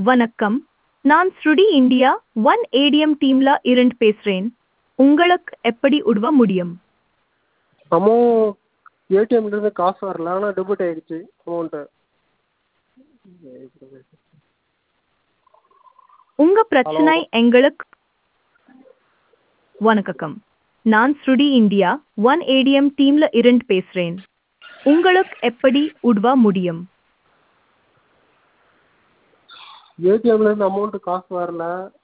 வணக்கம் நான் ஸ்ருடி இந்தியா ஒன் ஏடிஎம் டீம்ல இருந்து பேசுறேன் உங்களுக்கு எப்படி உதவ முடியும் அமௌண்ட் ஏடிஎம்லேருந்து காசு வரல ஆனால் டெபிட் ஆகிடுச்சி அமௌண்ட்டு உங்க பிரச்சனை எங்களுக்கு வணக்கம் நான் ஸ்ருடி இந்தியா ஒன் ஏடிஎம் டீம்ல இருந்து பேசுறேன் உங்களுக்கு எப்படி உதவ முடியும் ஏடிஎம்லேருந்து அமௌண்ட்டு காசு வரல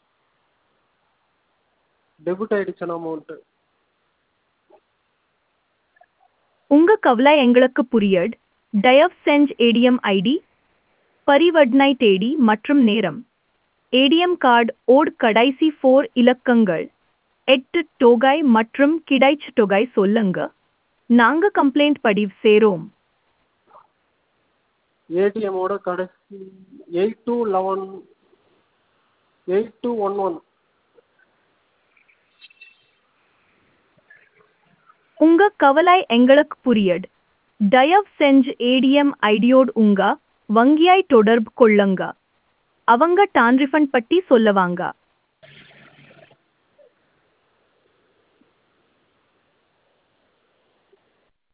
டெபிட் ஆகிடுச்சுண்ணா அமௌண்ட்டு உங்க கவலை எங்களுக்கு புரியுது தயவு செஞ்சு ஏடிஎம் ஐடி பரிவர்த்தனை தேதி மற்றும் நேரம் ஏடிஎம் கார்டு ஓட் கடைசி ஃபோர் இலக்கங்கள் எட்டு தொகை மற்றும் கிடைச்ச தொகை சொல்லுங்க நாங்க கம்ப்ளைண்ட் பதிவு செய்றோம் ஏடிஎம்மோட கடைசி eight two eleven eight two one one உங்க கவலை எங்களுக்கு புரியுது தயவு செஞ்சு ஏடிஎம் ஐடியோடு உங்க வங்கியாய் தொடர்பு கொள்ளுங்க அவங்க டான் ரிஃபண்ட் பற்றி சொல்லுவாங்க